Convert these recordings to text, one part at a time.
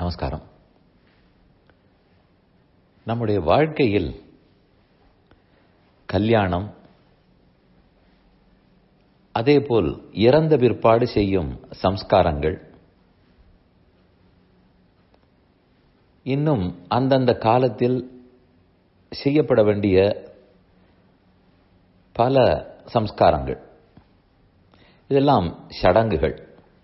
நமஸ்காரம் நம்முடைய வாழ்க்கையில் கல்யாணம் அதேபோல் இறந்த பிற்பாடு செய்யும் சம்ஸ்காரங்கள் இன்னும் அந்தந்த காலத்தில் செய்யப்பட வேண்டிய பல சம்ஸ்காரங்கள் இதெல்லாம் சடங்குகள்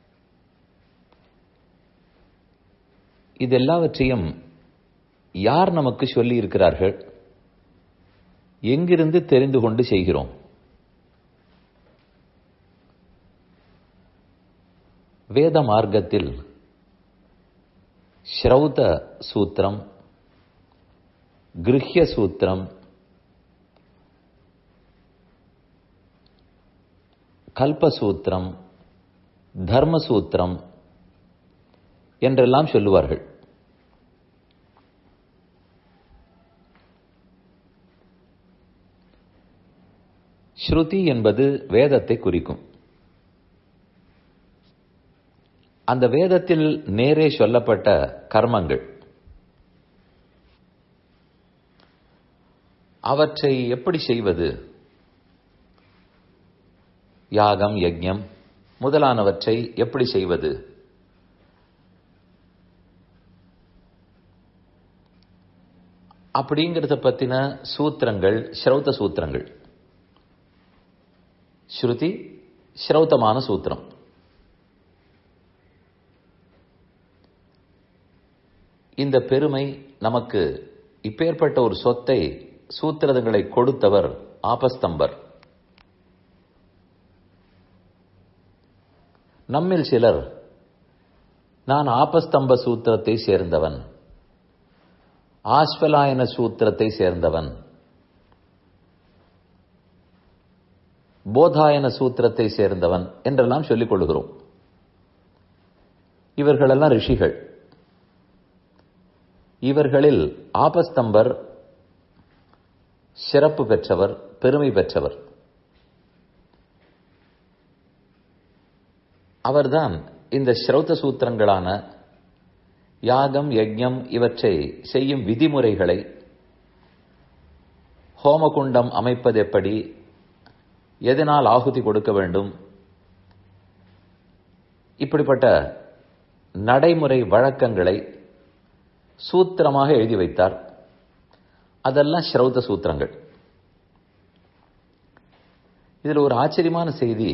இதெல்லாவற்றையும் யார் நமக்கு சொல்லி இருக்கிறார்கள் எங்கிருந்து தெரிந்து கொண்டு செய்கிறோம் வேத மார்க்கத்தில் ஸ்ரௌத சூத்திரம் கிருஹ்ய சூத்திரம் கல்பசூத்திரம் தர்மசூத்திரம் என்றெல்லாம் சொல்லுவார்கள் ஸ்ருதி என்பது வேதத்தை குறிக்கும் அந்த வேதத்தில் நேரே சொல்லப்பட்ட கர்மங்கள் அவற்றை எப்படி செய்வது யாகம் யஜ்யம் முதலானவற்றை எப்படி செய்வது அப்படிங்கிறத பத்தின சூத்திரங்கள் ஸ்ரௌத சூத்திரங்கள் ஸ்ருதி ஸ்ரௌத்தமான சூத்திரம் இந்த பெருமை நமக்கு இப்பேற்பட்ட ஒரு சொத்தை சூத்திரங்களை கொடுத்தவர் ஆபஸ்தம்பர் நம்மில் சிலர் நான் ஆபஸ்தம்ப சூத்திரத்தை சேர்ந்தவன் ஆஸ்வலாயன சூத்திரத்தை சேர்ந்தவன் போதாயன சூத்திரத்தை சேர்ந்தவன் என்றெல்லாம் சொல்லிக் கொள்கிறோம் இவர்களெல்லாம் ரிஷிகள் இவர்களில் ஆபஸ்தம்பர் சிறப்பு பெற்றவர் பெருமை பெற்றவர் அவர்தான் இந்த ஸ்ரௌத சூத்திரங்களான யாகம் யஜ்யம் இவற்றை செய்யும் விதிமுறைகளை ஹோமகுண்டம் அமைப்பது எப்படி எதனால் ஆகுதி கொடுக்க வேண்டும் இப்படிப்பட்ட நடைமுறை வழக்கங்களை சூத்திரமாக எழுதி வைத்தார் அதெல்லாம் ஸ்ரௌத சூத்திரங்கள் இதில் ஒரு ஆச்சரியமான செய்தி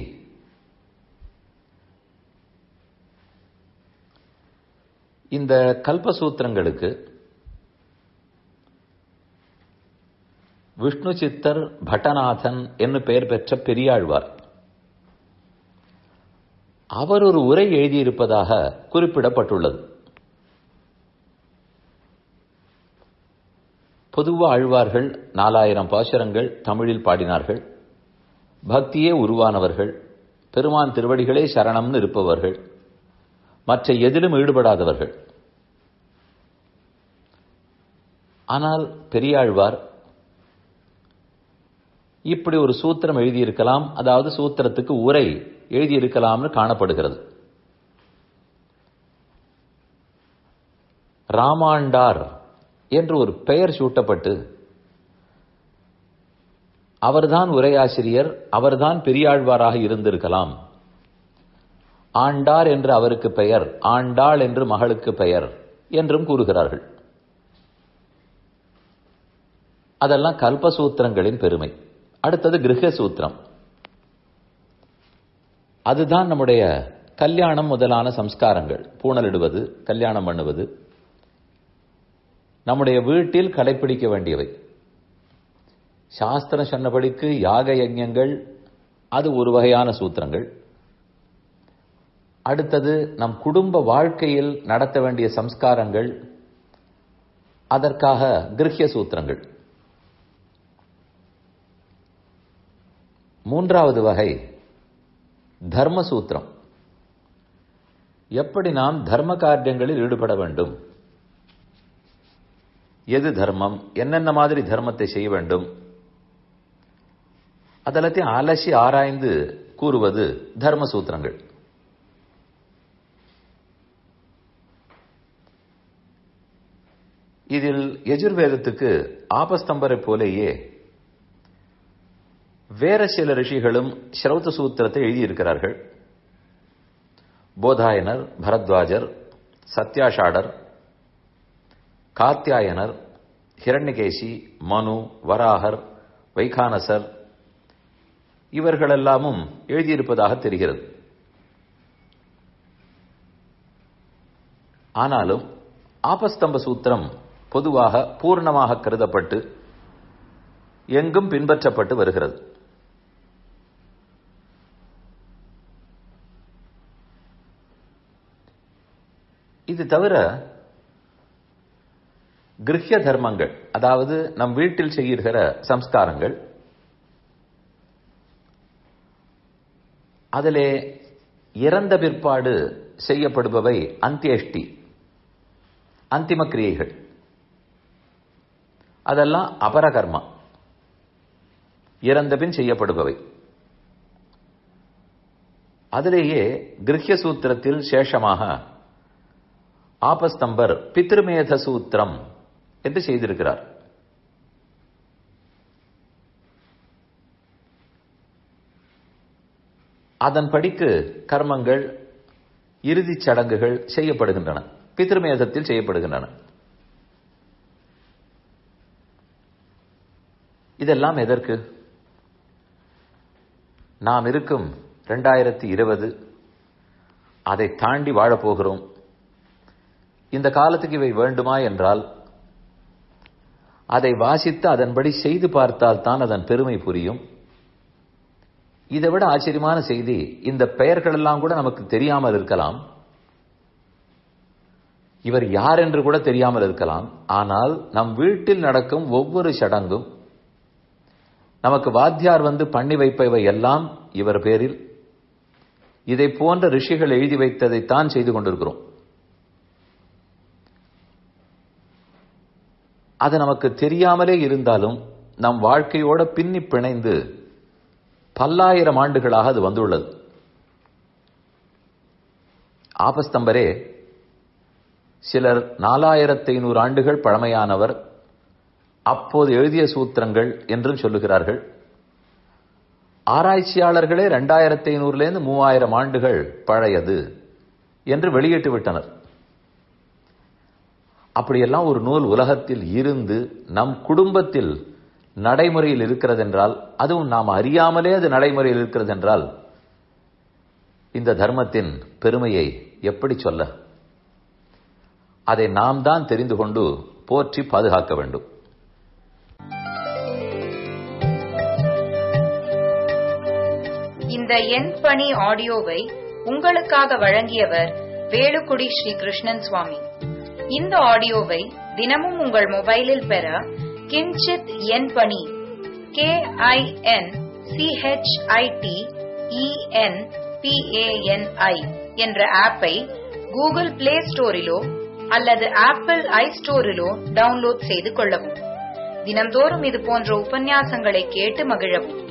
இந்த கல்பசூத்திரங்களுக்கு விஷ்ணு சித்தர் பட்டநாதன் என்று பெயர் பெற்ற பெரியாழ்வார் அவர் ஒரு உரை எழுதியிருப்பதாக குறிப்பிடப்பட்டுள்ளது பொதுவாக ஆழ்வார்கள் நாலாயிரம் பாசுரங்கள் தமிழில் பாடினார்கள் பக்தியே உருவானவர்கள் பெருமான் திருவடிகளே சரணம்னு இருப்பவர்கள் மற்ற எதிலும் ஈடுபடாதவர்கள் ஆனால் பெரியாழ்வார் இப்படி ஒரு சூத்திரம் எழுதியிருக்கலாம் அதாவது சூத்திரத்துக்கு உரை எழுதியிருக்கலாம்னு காணப்படுகிறது ராமாண்டார் என்று ஒரு பெயர் சூட்டப்பட்டு அவர்தான் உரையாசிரியர் அவர்தான் பெரியாழ்வாராக இருந்திருக்கலாம் ஆண்டார் என்று அவருக்கு பெயர் ஆண்டாள் என்று மகளுக்கு பெயர் என்றும் கூறுகிறார்கள் அதெல்லாம் கல்பசூத்திரங்களின் பெருமை அடுத்தது கிரக சூத்திரம் அதுதான் நம்முடைய கல்யாணம் முதலான சம்ஸ்காரங்கள் பூணலிடுவது கல்யாணம் பண்ணுவது நம்முடைய வீட்டில் கடைபிடிக்க வேண்டியவை சாஸ்திரம் சொன்னபடிக்கு யாக யஜ்யங்கள் அது ஒரு வகையான சூத்திரங்கள் அடுத்தது நம் குடும்ப வாழ்க்கையில் நடத்த வேண்டிய சம்ஸ்காரங்கள் அதற்காக கிரகிய சூத்திரங்கள் மூன்றாவது வகை தர்ம சூத்திரம் எப்படி நாம் தர்ம காரியங்களில் ஈடுபட வேண்டும் எது தர்மம் என்னென்ன மாதிரி தர்மத்தை செய்ய வேண்டும் அதெல்லாத்தையும் அலசி ஆராய்ந்து கூறுவது தர்ம சூத்திரங்கள் இதில் எஜுர்வேதத்துக்கு ஆபஸ்தம்பரை போலேயே வேற சில ரிஷிகளும் ஸ்ரௌத சூத்திரத்தை எழுதியிருக்கிறார்கள் போதாயனர் பரத்வாஜர் சத்யாஷாடர் காத்தியாயனர் ஹிரண்யகேசி மனு வராகர் வைகானசர் இவர்களெல்லாமும் எழுதியிருப்பதாக தெரிகிறது ஆனாலும் ஆபஸ்தம்ப சூத்திரம் பொதுவாக பூர்ணமாக கருதப்பட்டு எங்கும் பின்பற்றப்பட்டு வருகிறது இது தவிர கிரகிய தர்மங்கள் அதாவது நம் வீட்டில் செய்கிற சம்ஸ்காரங்கள் அதிலே இறந்த பிற்பாடு செய்யப்படுபவை அந்தியஷ்டி அந்திம கிரியைகள் அதெல்லாம் அபரகர்மா இறந்த பின் செய்யப்படுபவை அதிலேயே கிரகிய சூத்திரத்தில் சேஷமாக ஆபஸ்தம்பர் பித்ருமேத சூத்திரம் என்று செய்திருக்கிறார் அதன் படிக்கு கர்மங்கள் இறுதிச் சடங்குகள் செய்யப்படுகின்றன பித்ருமேதத்தில் செய்யப்படுகின்றன இதெல்லாம் எதற்கு நாம் இருக்கும் ரெண்டாயிரத்தி இருபது அதை தாண்டி வாழப்போகிறோம் இந்த காலத்துக்கு இவை வேண்டுமா என்றால் அதை வாசித்து அதன்படி செய்து பார்த்தால் தான் அதன் பெருமை புரியும் இதை விட ஆச்சரியமான செய்தி இந்த பெயர்கள் எல்லாம் கூட நமக்கு தெரியாமல் இருக்கலாம் இவர் யார் என்று கூட தெரியாமல் இருக்கலாம் ஆனால் நம் வீட்டில் நடக்கும் ஒவ்வொரு சடங்கும் நமக்கு வாத்தியார் வந்து பண்ணி வைப்பவை எல்லாம் இவர் பேரில் இதை போன்ற ரிஷிகள் எழுதி வைத்ததைத்தான் செய்து கொண்டிருக்கிறோம் அது நமக்கு தெரியாமலே இருந்தாலும் நம் வாழ்க்கையோட பின்னி பிணைந்து பல்லாயிரம் ஆண்டுகளாக அது வந்துள்ளது ஆபஸ்தம்பரே சிலர் நாலாயிரத்தி ஐநூறு ஆண்டுகள் பழமையானவர் அப்போது எழுதிய சூத்திரங்கள் என்றும் சொல்லுகிறார்கள் ஆராய்ச்சியாளர்களே ரெண்டாயிரத்தி ஐநூறுலேருந்து மூவாயிரம் ஆண்டுகள் பழையது என்று வெளியிட்டு விட்டனர் அப்படியெல்லாம் ஒரு நூல் உலகத்தில் இருந்து நம் குடும்பத்தில் நடைமுறையில் இருக்கிறது என்றால் அதுவும் நாம் அறியாமலே அது நடைமுறையில் இருக்கிறது என்றால் இந்த தர்மத்தின் பெருமையை எப்படி சொல்ல அதை நாம் தான் தெரிந்து கொண்டு போற்றி பாதுகாக்க வேண்டும் இந்த எண் பணி ஆடியோவை உங்களுக்காக வழங்கியவர் வேலுக்குடி ஸ்ரீ கிருஷ்ணன் சுவாமி இந்த ஆடியோவை தினமும் உங்கள் மொபைலில் பெற கிஞ்சித் எண் பணி கே ஐ என் சிஹெச்ஐடி இஎன் பிஏஎன்ஐ என்ற ஆப்பை கூகுள் பிளே ஸ்டோரிலோ அல்லது ஆப்பிள் ஐ ஸ்டோரிலோ டவுன்லோட் செய்து கொள்ளவும் தினந்தோறும் இது போன்ற உபன்யாசங்களை கேட்டு மகிழவும்